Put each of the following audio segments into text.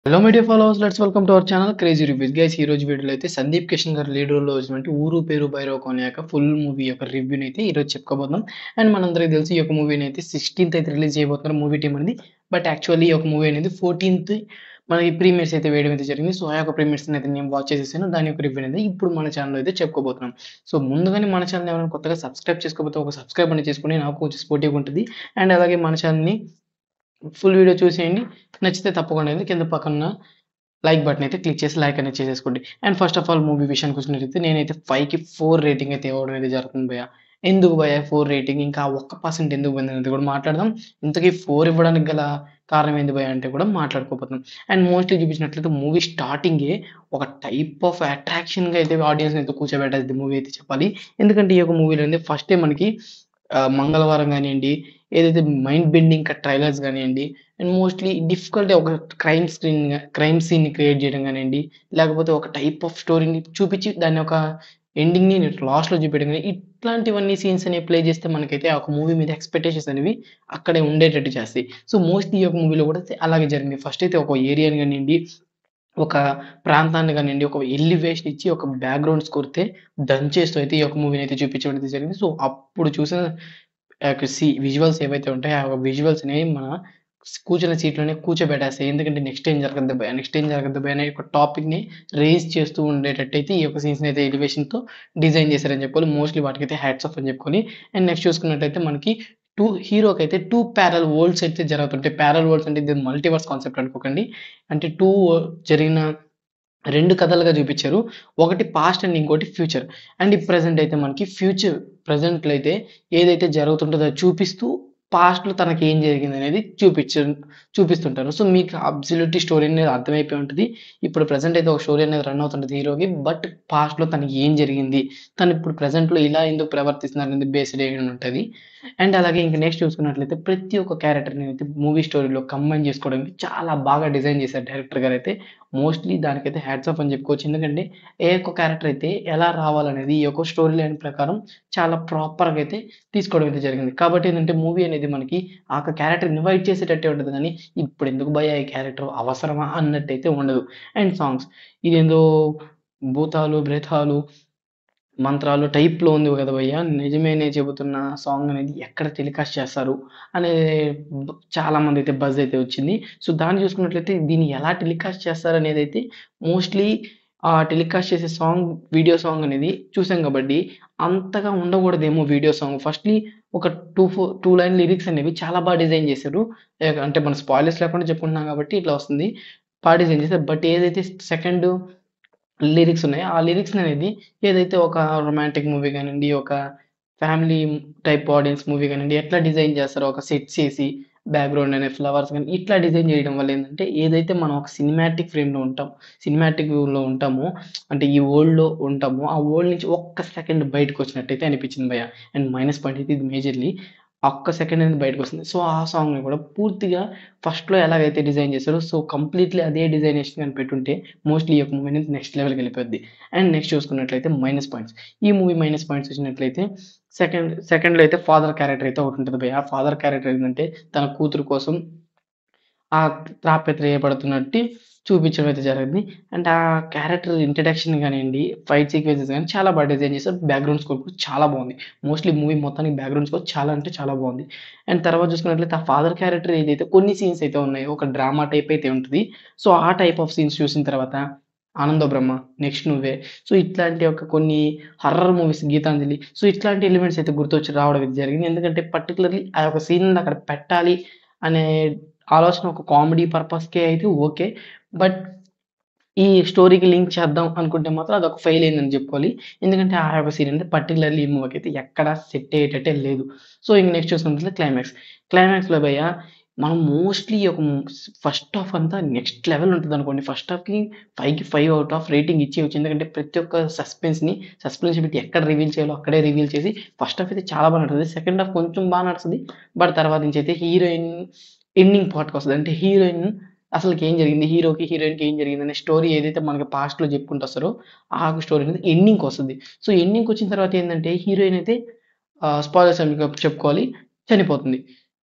Hello media followers let's welcome to our channel crazy reviews guys ఈ రోజు వీడియోలో అయితే సందీప్ కిషన్ గారు లీడ్ రోల్లో వచ్చినటువంటి ఊరు పేరు భైరవ కోన యొక్క ఫుల్ మూవీ యొక్క రివ్యూని అయితే ఈరోజు చెప్పుకోబోతున్నాం అండ్ మనందరికీ తెలిసి ఈ యొక్క మూవీని అయితే సిక్స్టీన్త్ అయితే రిలీజ్ చేయబోతున్నారు మూవీ టీం అనేది బట్ యాక్చువల్లీ ఈ యొక్క మూవీ అనేది ఫోర్టీన్త్ మనకి ప్రీమియర్స్ అయితే వేయడం అయితే జరిగింది సో ఆ యొక్క ప్రీమియర్స్ అయితే నేను వాచ్ చేసేసాను దాని యొక్క రివ్యూ అనేది ఇప్పుడు మన ఛానల్ అయితే చెప్పుకోబోతున్నాం సో ముందుగానే మన ఛానల్ ఎవరైనా కొత్తగా సబ్స్క్రైబ్ చేసుకోకపోతే ఒక సబ్స్క్రైబ్ అనేది చేసుకుని నాకు కొంచెం స్పోర్టివ్గా ఉంటుంది అండ్ అలాగే మన ఛానల్ని ఫుల్ వీడియో చూసేయండి నచ్చితే తప్పకుండా అయితే కింద పక్కన లైక్ బటన్ అయితే క్లిక్ చేసి లైక్ అనేది చేసేసుకోండి and first of all movie విషయానికి వచ్చినట్టయితే నేనైతే ఫైవ్కి ఫోర్ రేటింగ్ అయితే ఇవ్వడం అయితే జరుగుతుంది భయ ఎందుకు భయ ఫోర్ రేటింగ్ ఇంకా ఒక్క పర్సెంట్ ఎందుకు పోయింది అనేది కూడా మాట్లాడదాం ఇంతకీ ఫోర్ ఇవ్వడానికి గల కారణం ఏంది భయ అంటే కూడా మాట్లాడుకోపోతున్నాం అండ్ మోస్ట్లీ చూపించినట్లయితే మూవీ స్టార్టింగే ఒక టైప్ ఆఫ్ అట్రాక్షన్గా అయితే ఆడియన్స్ అయితే కూర్చోబెట్టేది మూవీ అయితే చెప్పాలి ఎందుకంటే ఈ యొక్క మూవీలో అయితే ఫస్టే మనకి ఆ, మంగళవారం కానివ్వండి ఏదైతే మైండ్ బెండింగ్ ట్రైలర్స్ కానివ్వండి అండ్ మోస్ట్లీ డిఫికల్ట్ ఒక crime screen crime scene create చేయడం కానివ్వండి లేకపోతే ఒక టైప్ ఆఫ్ స్టోరీని చూపించి దాన్ని ఒక ఎండింగ్ని లాస్ట్లో చూపించడం కానీ ఇట్లాంటివన్నీ సీన్స్ అనేవి ప్లే చేస్తే మనకైతే ఆ ఒక మూవీ మీద ఎక్స్పెక్టేషన్స్ అనేవి అక్కడే ఉండేటట్టు చేస్తాయి సో మోస్ట్లీ ఈ యొక్క మూవీలో కూడా అలాగే జరిగింది ఫస్ట్ అయితే ఒక ఏరియాని కానివ్వండి ఒక ప్రాంతాన్ని కానివ్వండి ఒక ఎలివేషన్ ఇచ్చి ఒక బ్యాక్గ్రౌండ్ స్కోర్తే దంచేస్తూ అయితే ఈ యొక్క మూవీని అయితే చూపించడం అయితే జరిగింది సో అప్పుడు చూసిన సి విజువల్స్ ఏవైతే ఉంటాయో ఆ విజువల్స్ అనేవి మన కూర్చున్న సీట్లోనే కూర్చోబెట్టేస్తాయి ఎందుకంటే నెక్స్ట్ ఏం జరగద్దు భయ నెక్స్ట్ ఏం జరగద్దు భయ అనే ఒక టాపిక్ని రేజ్ చేస్తూ ఉండేటట్టయితే ఈ యొక్క సీన్స్ని అయితే ఎలివేషన్తో డిజైన్ చేశారని చెప్పుకోవాలి మోస్ట్లీ వాటికైతే హ్యాట్స్ ఆఫ్ అని చెప్పుకోవాలి అండ్ నెక్స్ట్ చూసుకున్నట్టయితే మనకి టూ హీరోకి అయితే టూ ప్యారల్ వరల్డ్స్ అయితే జరుగుతుంటాయి ప్యారల్ వరల్డ్స్ అంటే ఇది మల్టీవర్స్ కాన్సెప్ట్ అనుకోకండి అంటే టూ జరిగిన రెండు కథలుగా చూపించారు ఒకటి పాస్ట్ అండ్ ఇంకోటి ఫ్యూచర్ అండ్ ఈ ప్రజెంట్ అయితే మనకి ఫ్యూచర్ ప్రజెంట్లో అయితే ఏదైతే జరుగుతుంటుందో అది చూపిస్తూ పాస్ట్లో తనకి ఏం జరిగింది అనేది చూపించ చూపిస్తుంటారు సో మీకు అబ్సల్యూట్ స్టోరీ అనేది అర్థమైపోయి ఉంటుంది ఇప్పుడు ప్రజెంట్ అయితే ఒక స్టోరీ అనేది రన్ అవుతుంటుంది హీరోకి బట్ పాస్ట్లో తనకి ఏం జరిగింది తను ఇప్పుడు ప్రజెంట్లో ఇలా ఎందుకు ప్రవర్తిస్తున్నారు అనేది బేస్డ్ అయి ఉంటుంది అండ్ అలాగే ఇంకా నెక్స్ట్ చూసుకున్నట్లయితే ప్రతి ఒక్క క్యారెక్టర్ని అయితే మూవీ స్టోరీలో కంబైన్ చేసుకోవడానికి చాలా బాగా డిజైన్ చేశారు డైరెక్టర్ గారు అయితే మోస్ట్లీ దానికైతే హ్యాట్స్ ఆఫ్ అని చెప్పుకోవచ్చు ఎందుకంటే ఏ ఒక్క క్యారెక్టర్ అయితే ఎలా రావాలనేది ఈ యొక్క స్టోరీ లైన్ ప్రకారం చాలా ప్రాపర్గా అయితే తీసుకోవడం అయితే జరిగింది కాబట్టి ఏంటంటే మూవీ అనేది మనకి ఆ క్యారెక్టర్ ఇన్వైట్ చేసేటట్టే ఉంటుంది కానీ ఇప్పుడు ఎందుకు భయ ఈ క్యారెక్టర్ అవసరమా అన్నట్టు అయితే ఉండదు అండ్ సాంగ్స్ ఇదేందో భూతాలు బ్రేతాలు మంత్రాలు టైప్లో ఉంది కదా భయ్య నిజమేనే చెబుతున్న సాంగ్ అనేది ఎక్కడ టెలికాస్ట్ చేస్తారు అనే బ- చాలా మంది అయితే బజ్ అయితే వచ్చింది సో దాన్ని చూసుకున్నట్లయితే దీన్ని ఎలా టెలికాస్ట్ చేస్తారు అనేది అయితే మోస్ట్లీ ఆ టెలికాస్ట్ చేసే సాంగ్ వీడియో సాంగ్ అనేది చూసాం కాబట్టి అంతగా ఉండకూడదేమో వీడియో సాంగ్ ఫస్ట్లీ ఒక two four two line lyrics అనేవి చాలా బాగా డిజైన్ చేశారు ఏ- అంటే మన స్పాయిలర్స్ లేకుండా చెప్పుకుంటున్నాం కాబట్టి ఇట్లా వస్తుంది బాగా డిజైన్ చేశారు బట్ ఏదైతే సెకండ్ లిరిక్స్ ఉన్నాయో ఆ లిరిక్స్ అనేది ఏదైతే ఒక రొమాంటిక్ మూవీ కానివ్వండి ఒక ఫ్యామిలీ టైప్ ఆడియన్స్ మూవీ కానివ్వండి ఎట్లా డిజైన్ చేస్తారో ఒక సెట్ చేసి బ్యాక్గ్రౌండ్ అనే ఫ్లవర్స్ కానీ ఇట్లా డిజైన్ చేయడం వల్ల ఏంటంటే ఏదైతే మనం ఒక సినిమాటిక్ ఫ్రేమ్లో ఉంటాం సినిమాటిక్ లో ఉంటామో అంటే ఈ వరల్డ్లో ఉంటామో ఆ వరల్డ్ నుంచి ఒక్క సెకండ్ బయటకు వచ్చినట్టయితే అనిపించింది భయ అండ్ మైనస్ పాయింట్ అయితే ఇది మేజర్లీ ఒక్క సెకండ్ అనేది బయటకు వస్తుంది సో ఆ సాంగ్ని కూడా పూర్తిగా ఫస్ట్లో ఎలాగైతే డిజైన్ చేశారో సో కంప్లీట్లీ అదే డిజైనేషన్ కానీ పెట్టుంటే మోస్ట్లీ ఈ యొక్క మూవీ అనేది నెక్స్ట్ లెవెల్కి వెళ్ళిపోద్ది అండ్ నెక్స్ట్ చూసుకున్నట్లయితే మైనస్ పాయింట్స్ ఈ మూవీ మైనస్ పాయింట్స్ వచ్చినట్లయితే సెకండ్ సెకండ్లో అయితే ఫాదర్ క్యారెక్టర్ అయితే ఒకటి ఉంటుంది భయ ఆ ఫాదర్ క్యారెక్టర్ ఏంటంటే తన కూతురు కోసం ఆ తాపత్ర చేయబడుతున్నట్టు చూపించడం అయితే జరిగింది అండ్ ఆ క్యారెక్టర్ ఇంట్రడక్షన్ కానివ్వండి ఫైట్ సీక్వెన్సెస్ కానీ చాలా బాగా డిజైన్ చేశారు బ్యాక్గ్రౌండ్ స్కోర్ కూడా చాలా బాగుంది మోస్ట్లీ మూవీ మొత్తానికి బ్యాక్గ్రౌండ్ స్కోర్ చాలా అంటే చాలా బాగుంది అండ్ తర్వాత చూసుకున్నట్లయితే ఆ ఫాదర్ క్యారెక్టర్ ఏదైతే కొన్ని సీన్స్ అయితే ఉన్నాయో ఒక డ్రామా టైప్ అయితే ఉంటుంది సో ఆ టైప్ ఆఫ్ సీన్స్ చూసిన తర్వాత ఆనంద బ్రహ్మ నెక్స్ట్ నువ్వే సో ఇట్లాంటి ఒక కొన్ని హర్రర్ మూవీస్ గీతాంజలి సో ఇట్లాంటి ఎలిమెంట్స్ అయితే గుర్తొచ్చి రావడం అయితే జరిగింది ఎందుకంటే పర్టికులర్లీ ఆ యొక్క సీన్ అక్కడ పెట్టాలి అనే ఆలోచన ఒక కామెడీ పర్పస్కే అయితే ఓకే బట్ ఈ స్టోరీకి లింక్ చేద్దాం అనుకుంటే మాత్రం అదొక ఫెయిల్ అయిందని చెప్పుకోవాలి ఎందుకంటే ఆ యొక్క సీన్ అంటే పర్టికులర్లీ ఈ మూవీకి అయితే ఎక్కడ సెట్ అయ్యేటట్టే లేదు సో ఇంక నెక్స్ట్ చూసుకుంటే క్లైమాక్స్ క్లైమాక్స్లో భయ్య మనం మోస్ట్లీ ఒక ఫస్ట్ హాఫ్ అంతా నెక్స్ట్ లెవెల్ ఉంటుంది అనుకోండి ఫస్ట్ హాఫ్కి ఫైవ్కి ఫైవ్ అవుట్ ఆఫ్ రేటింగ్ ఇచ్చేయచ్చు ఎందుకంటే ప్రతి ఒక్క సస్పెన్స్ని సస్పెన్స్ పెట్టి ఎక్కడ రివీల్ చేయాలో అక్కడే రివీల్ చేసి ఫస్ట్ హాఫ్ అయితే చాలా బాగా నడుస్తుంది సెకండ్ హాఫ్ కొంచెం బాగా నడుస్తుంది బట్ తర్వాత నుంచి అయితే హీరోయిన్ ఎండింగ్ పార్ట్కి వస్తుంది అంటే హీరోయిన్ అసలుకి ఏం జరిగింది హీరోకి హీరోయిన్కి ఏం జరిగింది అనే స్టోరీ ఏదైతే మనకి పాస్ట్లో చెప్పుకుంటూ వస్తారో ఆ స్టోరీ అనేది ఎండింగ్కి వస్తుంది సో ఎండింగ్కి వచ్చిన తర్వాత ఏంటంటే హీరోయిన్ అయితే స్పాయిలర్స్ మీకు చెప్పుకోవాలి చనిపోతుంది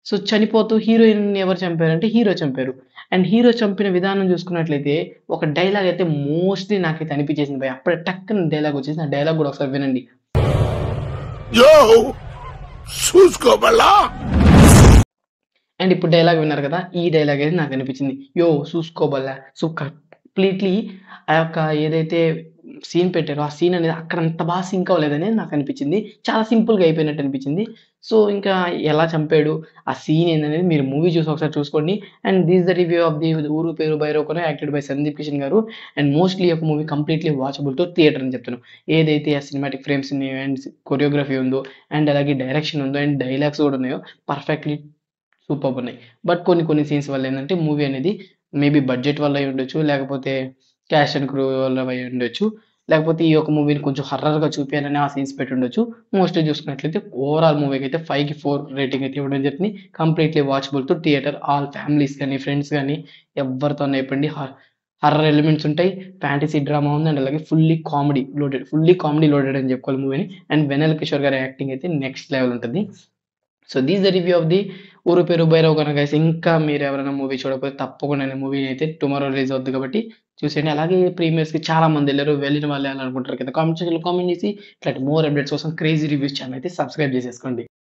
సో చనిపోతూ హీరోయిన్‌ని ఎవరు చంపారంటే హీరో చంపారు. అండ్ హీరో చంపిన విధానం చూసుకున్నట్లయితే ఒక డైలాగ్ అయితే మోస్ట్‌లీ నాకైతే అనిపించేసింది భయ్యా. అప్పుడే టక్కన డైలాగ్ వచ్చేసింది. ఆ డైలాగ్ కూడా ఒకసారి వినండి. యో చూసుకోబల్లా అండ్ ఇప్పుడు డైలాగ్ విన్నారు కదా! ఈ డైలాగ్ అయితే నాకు అనిపించింది. యో చూసుకోబల్లా. సో కంప్లీట్‌లీ ఆ యొక్క ఏదైతే సీన్ పెట్టారో ఆ సీన్ అనేది అక్కడ అంత బాగా సింక్ అవ్వలేదనేది నాకు అనిపించింది. చాలా సింపుల్‌గా అయిపోయినట్టు అనిపించింది. సో ఇంకా ఎలా చంపాడు? ఆ సీన్ ఏందనేది మీరు మూవీ చూసి ఒకసారి చూసుకోండి. And this the review of the 'Ooru Peru Bhairavakona' acted by Sundeep Kishan garu. And మోస్ట్‌లీ ఈ యొక్క మూవీ కంప్లీట్‌లీ వాచబుల్ టు థియేటర్ అని చెప్తాను. ఏదైతే ఆ సినిమాటిక్ ఫ్రేమ్స్‌ని అండ్ కొరియోగ్రఫీ ఉందో అండ్ అలాగే డైరెక్షన్ ఉందో అండ్ డైలాగ్స్ కూడా ఉన్నాయో పర్ఫెక్ట్‌లీ సూపర్బ్ ఉన్నాయి. బట్ కొన్ని కొన్ని సీన్స్ వల్ల ఏందంటే మూవీ అనేది మేబీ బడ్జెట్ వల్ల అయ్యి ఉండొచ్చు. లేకపోతే క్యాస్ట్ అండ్ క్రూ వల్ల అయ్యి ఉండొచ్చు. లేకపోతే ఈ యొక్క మూవీని కొంచెం హర్రర్‌గా చూపియాలని ఆ సీన్స్ పెట్టుండొచ్చు. మోస్ట్‌లీ చూసుకున్నట్లయితే ఓవరాల్ మూవీకి అయితే 5కి 4 రేటింగ్ అయితే ఇవ్వడం జరిగింది. కంప్లీట్‌లీ watchable to theatre. All families గాని, ఫ్రెండ్స్ గాని ఎవరితోనైనా అయిపోండి. హ హర్రర్ ఎలిమెంట్స్ ఉంటాయి. ఫ్యాంటసీ డ్రామా ఉంది. అండ్ అలాగే fully comedy loaded. Fully comedy loaded అని చెప్పుకోవాలి మూవీని. అండ్ వెన్నెల కిషోర్ గారి యాక్టింగ్ అయితే నెక్స్ట్ లెవెల్ ఉంటది. So this the review of the 'Ooru Peru Bhairavakona' guys. ఇంకా మీరు ఎవరైనా మూవీ చూడకపోతే తప్పకుండా మూవీ అయితే టుమారో రిలీజ్ అవుద్ది కాబట్టి చూసేయండి. అలాగే ప్రీమియర్స్‌కి చాలా మంది ఎళ్లారు. వెళ్ళిన వాళ్ళు ఎలా అనుకుంటారు కింద కామెంట్ సెక్షన్‌లో కామెంట్ చేసి ఇట్లాంటి మోర్ అప్డేట్స్ కోసం క్రేజీ రివ్యూస్ ఛానెల్ అయితే సబ్స్క్రైబ్ చేసేసుకోండి.